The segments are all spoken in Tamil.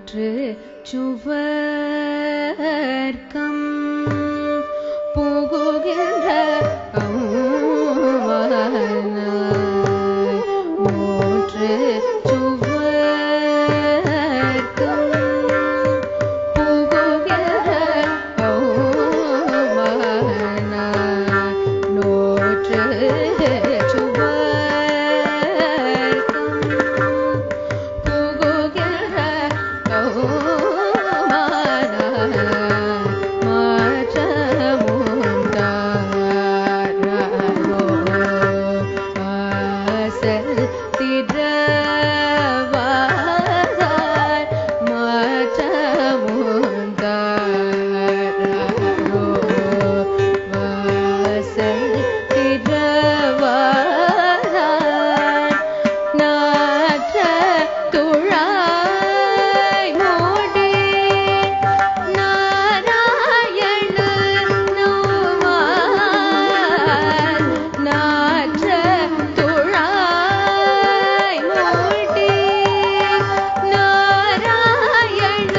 நோற்று சுவர்க்கம் புகுகின்ற நோற்று சுவர்க்கம் புகுகின்ற நோற்று சுவர்க்கம் புகுகிற கௌமான மாற்றமுண்டாரோ வாசல் திறவாதார் மாற்றமுண்டாரோ வாசல் திறவாதார் நாற்ற துழாய் மூடி நாராயண நோவார் நாற்ற துழாய் மூடி நாராயண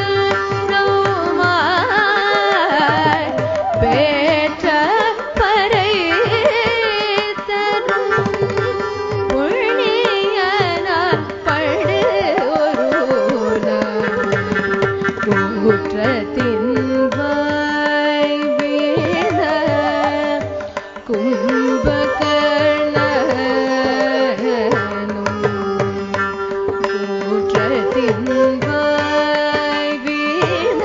நோவார் பேற்ற பறை தரும் புண்ணியனார் படு குற்றத்தின் வாய் வீழ கும்பகர்ணனும் குற்றத்தின் வாய் வீழ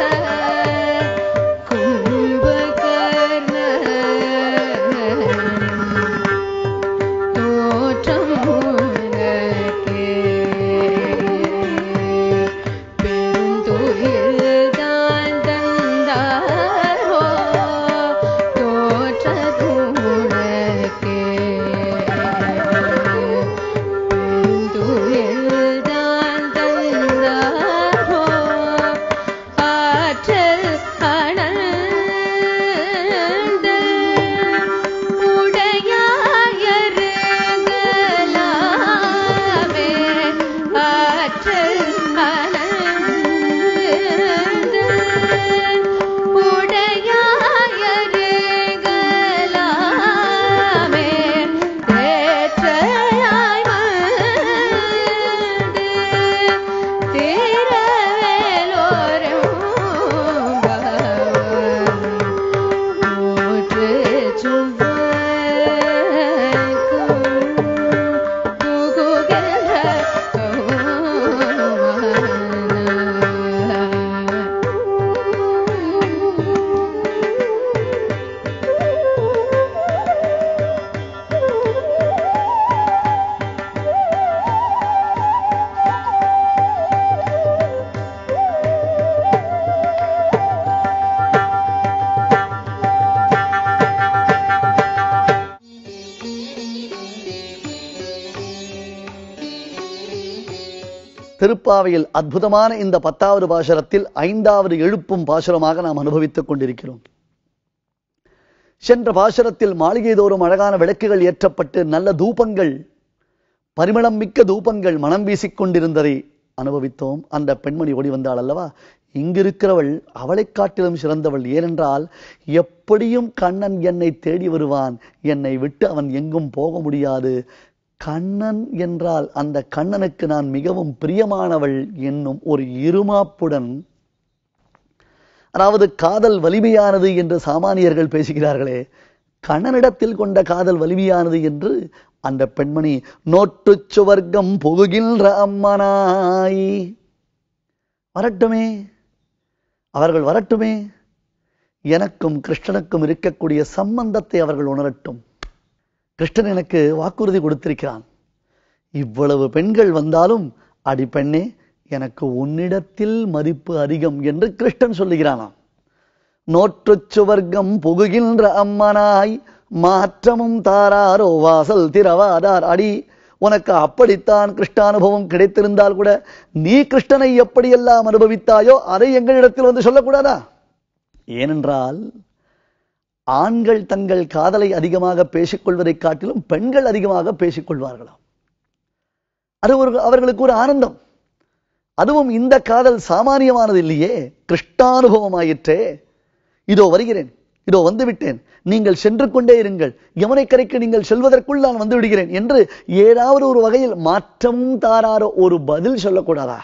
கும்பகர்ணனும் தோற்றம் உனக்கே பெருந்துயில்தான் தந்தாரோ தோற்றம் உனக்கே பெருந்துயில்தான் தந்தாரோ ஆற்றல் அனந்த உடையாயருகலாமே ஆற்றல் அனந்த உடையாயருகலாமே தேற்றலாய் வந்து திருப்பாவையில் அற்புதமான இந்த பத்தாவது பாசுரத்தில் ஐந்தாவது எழுப்பும் பாசுரமாக நாம் அனுபவித்துக் கொண்டிருக்கிறோம் சென்ற பாசுரத்தில் மாளிகை தோறும் அழகான விளக்குகள் ஏற்றப்பட்டு நல்ல தூபங்கள் பரிமளம் மிக்க தூபங்கள் மனம் வீசிக் கொண்டிருந்ததை அனுபவித்தோம் அந்த பெண்மணி ஓடி வந்தாள் அல்லவா இங்கிருக்கிறவள் அவளைக் காட்டிலும் சிறந்தவள் ஏனென்றால் எப்படியும் கண்ணன் என்னை தேடி வருவான் என்னை விட்டு அவன் எங்கும் போக முடியாது கண்ணன் என்றால் அந்த கண்ணனுக்கு நான் மிகவும் பிரியமானவள் என்னும் ஒரு இருமாப்புடன் அதாவது காதல் வலிமையானது என்று சாமானியர்கள் பேசுகிறார்களே கண்ணனிடத்தில் கொண்ட காதல் வலிமையானது என்று அந்த பெண்மணி நோட்டுச் சுவர்க்கம் புகுகின்ற அம்மனாய் வரட்டுமே அவர்கள் வரட்டுமே எனக்கும் கிருஷ்ணனுக்கும் இருக்கக்கூடிய சம்பந்தத்தை அவர்கள் உணரட்டும் கிருஷ்ணன் எனக்கு வாக்குறுதி கொடுத்திருக்கிறான் இவ்வளவு பெண்கள் வந்தாலும் அடி பெண்ணே எனக்கு உன்னிடத்தில் மதிப்பு அதிகம் என்று கிருஷ்ணன் சொல்லுகிறானாம் நோற்றுச் சுவர்க்கம் புகுகின்ற அம்மனாய் மாற்றமும் தாராரோ வாசல் திறவாதார் அடி உனக்கு அப்படித்தான் கிருஷ்ணானுபவம் கிடைத்திருந்தால் கூட நீ கிருஷ்ணனை எப்படியெல்லாம் அனுபவித்தாயோ அதை எங்களிடத்தில் வந்து சொல்லக்கூடாதா ஏனென்றால் ஆண்கள் தங்கள் காதலை அதிகமாக பேசிக்கொள்வதைக் காட்டிலும் பெண்கள் அதிகமாக பேசிக்கொள்வார்களாம் அது ஒரு அவர்களுக்கு ஒரு ஆனந்தம் அதுவும் இந்த காதல் சாமானியமானது இல்லையே கிருஷ்டானுபவமாயிற்றே இதோ வருகிறேன் இதோ வந்து விட்டேன் நீங்கள் சென்று கொண்டே இருங்கள் யமுனை கரைக்கு நீங்கள் செல்வதற்குள் நான் வந்து விடுகிறேன் என்று ஏதாவது ஒரு வகையில் மாற்றமும் தாராரோ ஒரு பதில் சொல்லக்கூடாதா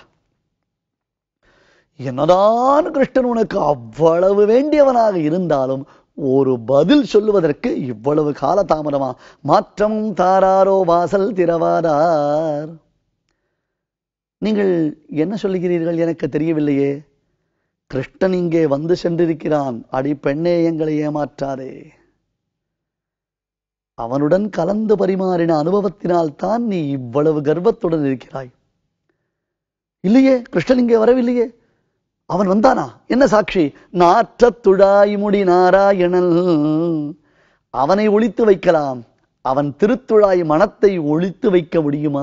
என்னதான் கிருஷ்ணன் உனக்கு அவ்வளவு வேண்டியவனாக இருந்தாலும் ஒரு பதில் சொல்லுவதற்கு இவ்வளவு கால தாமதமா மாற்றம் தாராரோ வாசல் திறவாதார் நீங்கள் என்ன சொல்லுகிறீர்கள் எனக்கு தெரியவில்லையே கிருஷ்ணன் இங்கே வந்து சென்றிருக்கிறான் அடி பெண்ணே எங்களை ஏமாற்றாதே அவனுடன் கலந்து பரிமாறின அனுபவத்தினால் தான் நீ இவ்வளவு கர்வத்துடன் இருக்கிறாய் இல்லையே கிருஷ்ணன் இங்கே வரவில்லையே அவன் வந்தானா என்ன சாட்சி நாற்றத்துழாய் முடி நாராயணன் அவனை ஒழித்து வைக்கலாம் அவன் திருத்துழாய் மனத்தை ஒழித்து வைக்க முடியுமா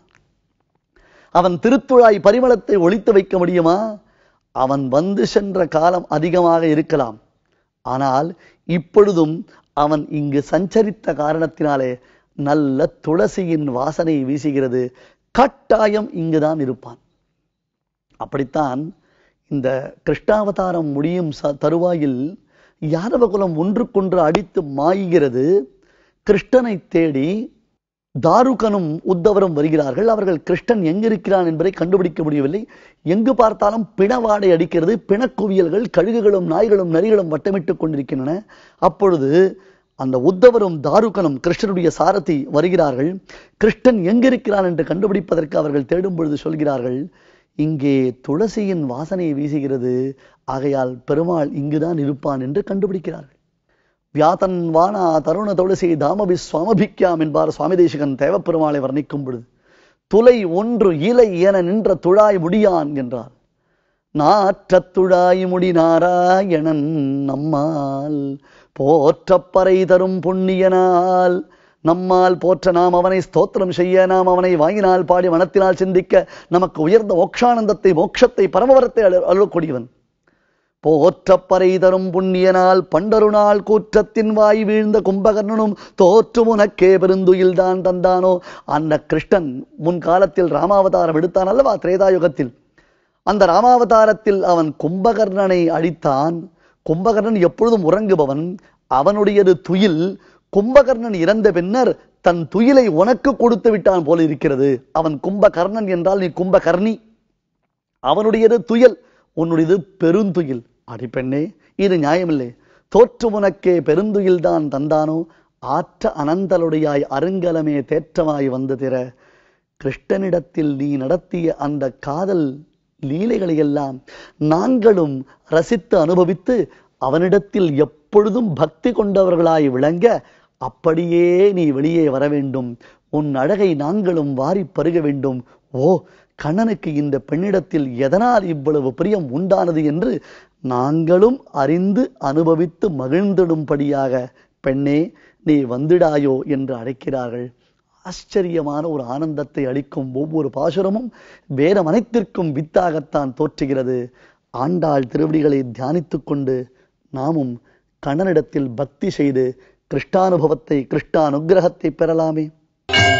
அவன் திருத்துழாய் பரிமளத்தை ஒழித்து வைக்க முடியுமா அவன் வந்து சென்ற காலம் அதிகமாக இருக்கலாம் ஆனால் இப்பொழுதும் அவன் இங்கு சஞ்சரித்த காரணத்தினாலே நல்ல துளசியின் வாசனை வீசுகிறது கட்டாயம் இங்குதான் இருப்பான் அப்படித்தான் இந்த கிருஷ்ணாவதாரம் முடியும் ச- தருவாயில் யாதவகுலம் ஒன்றுக்கொன்று அடித்து மாய்கிறது கிருஷ்ணனை தேடி தாருகனும் உத்தவரும் வருகிறார்கள் அவர்கள் கிருஷ்ணன் எங்கிருக்கிறான் என்பதை கண்டுபிடிக்க முடியவில்லை எங்கு பார்த்தாலும் பிணவாடை அடிக்கிறது பிணக்குவியல்கள் கழுகுகளும் நாய்களும் நரிகளும் வட்டமிட்டுக் கொண்டிருக்கின்றன அப்பொழுது அந்த உத்தவரும் தாருகனும் கிருஷ்ணனுடைய சாரதி வருகிறார்கள் கிருஷ்ணன் எங்கிருக்கிறான் என்று கண்டுபிடிப்பதற்கு அவர்கள் தேடும் பொழுது சொல்கிறார்கள் இங்கே துளசியின் வாசனை வீசுகிறது ஆகையால் பெருமாள் இங்குதான் இருப்பான் என்று கண்டுபிடிக்கிறார்கள் வியாதன் வானா தருண துளசி தாமபி சுவாமபிக்காம் என்பார் சுவாமி தேசிகன் தேவப்பெருமாளை வர்ணிக்கும் பொழுது துளை ஒன்று இலை என நின்ற துழாய் முடியான் என்றார் நாற்றத் துழாய் முடி நாராயணன் நம்மால் போற்றப்பறை தரும் புண்ணியனால் நம்மால் போற்ற நாம் அவனை ஸ்தோத்திரம் செய்ய நாம் அவனை வாங்கினால் பாடி மனத்தினால் சிந்திக்க நமக்கு உயர்ந்த மோக்ஷானந்தத்தை மோட்சத்தை பரமவரத்தை அழ- அருளக்கூடியவன் போற்றப்பறை தரும் புண்ணியனால் பண்டருநாள் கூற்றத்தின் வாய் வீழ்ந்த கும்பகர்ணனும் தோற்று உனக்கே பெருந்துயில் தான் தந்தானோ அந்த கிருஷ்ணன் முன் காலத்தில் ராமாவதாரம் எடுத்தான் அல்லவா திரேதாயுகத்தில் அந்த ராமாவதாரத்தில் அவன் கும்பகர்ணனை அழித்தான் கும்பகர்ணன் எப்பொழுதும் உறங்குபவன் அவனுடையது துயில் கும்பகர்ணன் இறந்த பின்னர் தன் துயிலை உனக்கு கொடுத்து விட்டான் போல இருக்கிறது அவன் கும்பகர்ணன் என்றால் நீ கும்பகர்ணி அவனுடையது துயல் உன்னுடையது பெருந்துயில் அடி பெண்ணே இது நியாயமில்லை தோற்று உனக்கே பெருந்துயில் தான் தந்தானோ ஆற்ற அனந்தலுடையாய் அருங்கலமே தேற்றமாய் வந்து திற கிருஷ்ணனிடத்தில் நீ நடத்திய அந்த காதல் லீலைகளை எல்லாம் நாங்களும் ரசித்து அனுபவித்து அவனிடத்தில் எப்பொழுதும் பக்தி கொண்டவர்களாய் விளங்க அப்படியே நீ வெளியே வர வேண்டும் உன் அழகை நாங்களும் வாரிப் பருக வேண்டும் ஓ கண்ணனுக்கு இந்த பெண்ணிடத்தில் எதனால் இவ்வளவு பிரியம் உண்டானது என்று நாங்களும் அறிந்து அனுபவித்து மகிழ்ந்திடும்படியாக பெண்ணே நீ வந்திடாயோ என்று அழைக்கிறார்கள் ஆச்சரியமான ஒரு ஆனந்தத்தை அளிக்கும் ஒவ்வொரு பாசுரமும் வேதம் அனைத்திற்கும் வித்தாகத்தான் தோற்றுகிறது ஆண்டாள் திருவடிகளை தியானித்துக் கொண்டு நாமும் கண்ணனிடத்தில் பக்தி செய்து கிருஷ்டானுபவத்தை கிருஷ்டானுக்கிரகத்தை பெறலாமே